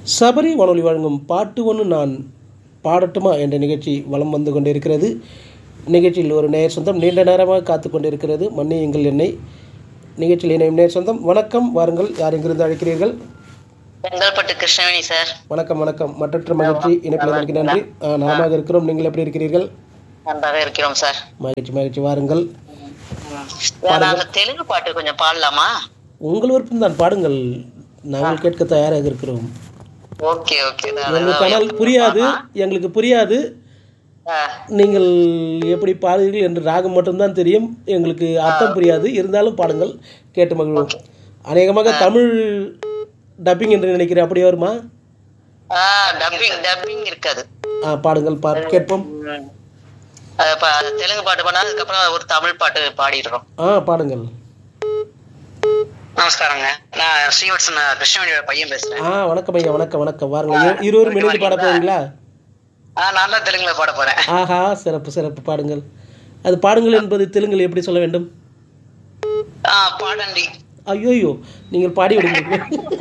சபரி வானொலி வழங்கும் பாட்டு ஒன்று நான் பாடட்டுமா என்ற நிகழ்ச்சி வலம் வந்து கொண்டிருக்கிறது நிகழ்ச்சியில் ஒரு நேர் சொந்தம் நீண்ட நேரமாக காத்து கொண்டிருக்கிறது மன்னியுங்கள் என்னை நிகழ்ச்சியில் இணையும் நேர் சொந்தம் வணக்கம் வாருங்கள் யார் எங்கிருந்து அழைக்கிறீர்கள் செங்கல்பட்டு கிருஷ்ணவேணி சார் வணக்கம் வணக்கம் மற்றற்ற மகிழ்ச்சி இணைப்பில் நன்றி ஆ, நலமாக இருக்கிறோம் நீங்கள் எப்படி இருக்கிறீர்கள் நன்றாக இருக்கிறோம் சார் மகிழ்ச்சி மகிழ்ச்சி வாருங்கள் நான் அந்த தெலுங்கு பாட்டு கொஞ்சம் பாடலாமா உங்கள் விருப்பம் தான் பாடுங்கள் நாங்கள் கேட்க தயாராக இருக்கிறோம் ஓகே ஓகே எங்களுக்கு ஆனால் புரியாது எங்களுக்கு புரியாது நீங்கள் எப்படி பாடுவீர்கள் என்று ராகம் மட்டும்தான் தெரியும் எங்களுக்கு அர்த்தம் புரியாது இருந்தாலும் பாடுங்கள் கேட்டு மகிழ்வோம் அநேகமாக தமிழ் டப்பிங் என்று நினைக்கிறேன் அப்படி வருமா டப்பிங் டப்பிங் இருக்காது ஆ பாடுங்கள் பா கேட்போம் ம். அது பா- அது தெலுங்கு பாட்டு பண்ணா அதுக்கப்புறம் ஒரு தமிழ் பாட்டு பாடிடுறோம் ஆ பாடுங்கள் நமஸ்காரங்க நான் ஸ்ரீவத்சன் கிருஷ்ணவேணியோட பையன் பேசுறேன் ஆ வணக்கம் ஐயா வணக்கம் வணக்கம் வாருங்கள் இரு- இருவரும் இணைந்து பாட போறீங்களா ஆ நான் தான் தெலுங்குல பாட போறேன் ஆஹா சிறப்பு சிறப்பு பாடுங்கள் அது பாடுங்கள் என்பது தெலுங்கில் எப்படி சொல்ல வேண்டும் ஆ பாடண்டி ஐயோயோ நீங்கள் பாடி விடுங்கள்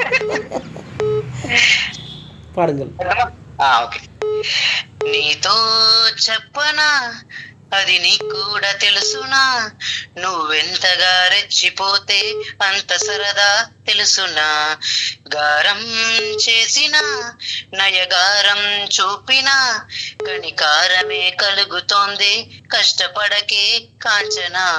பாடுங்கள் ఆ, ఓకే నీతో చెప్పనా అది నీ కూడా తెలుసునా నువ్వెంతగా రెచ్చిపోతే అంత సరదా తెలుసునా గారం చేసిన నయగారం చూపిన కనికారమే కలుగుతోంది కష్టపడకే కాంచనా